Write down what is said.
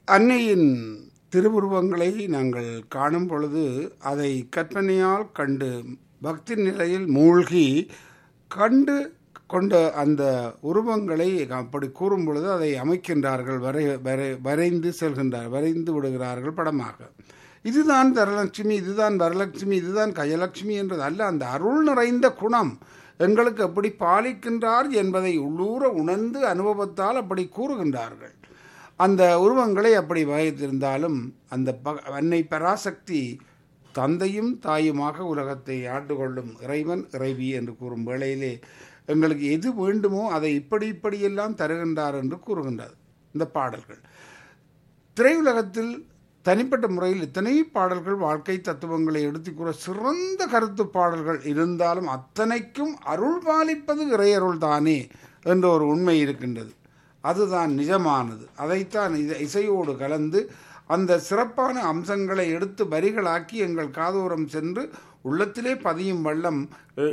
அன்னையின் திருவுருவங்களை நாங்கள் காணும் பொழுது அதை கற்பனையால் கண்டு பக்தி நிலையில் மூழ்கி கண்டு கொண்ட அந்த உருவங்களை அப்படி கூறும் பொழுது அதை அமைக்கின்றார்கள் வரை வரை வரைந்து செல்கின்றார் வரைந்து விடுகிறார்கள் படமாக இதுதான் தரலட்சுமி இதுதான் வரலட்சுமி இதுதான் கஜலட்சுமி என்றது அல்ல அந்த அருள் நிறைந்த குணம் எங்களுக்கு எப்படி பாலிக்கின்றார் என்பதை உள்ளூர உணர்ந்து அனுபவத்தால் அப்படி கூறுகின்றார்கள் அந்த உருவங்களை அப்படி வகைத்திருந்தாலும் அந்த ப அன்னை பராசக்தி தந்தையும் தாயுமாக உலகத்தை ஆண்டு கொள்ளும் இறைவன் இறைவி என்று கூறும் வேளையிலே எங்களுக்கு எது வேண்டுமோ அதை இப்படி இப்படியெல்லாம் தருகின்றார் என்று கூறுகின்றார் இந்த பாடல்கள் திரையுலகத்தில் தனிப்பட்ட முறையில் இத்தனை பாடல்கள் வாழ்க்கை தத்துவங்களை எடுத்து கூற சிறந்த கருத்து பாடல்கள் இருந்தாலும் அத்தனைக்கும் அருள் பாலிப்பது இறையருள் தானே என்ற ஒரு உண்மை இருக்கின்றது அதுதான் நிஜமானது அதைத்தான் இசையோடு கலந்து அந்த சிறப்பான அம்சங்களை எடுத்து வரிகளாக்கி எங்கள் காதோரம் சென்று உள்ளத்திலே பதியும் வண்ணம்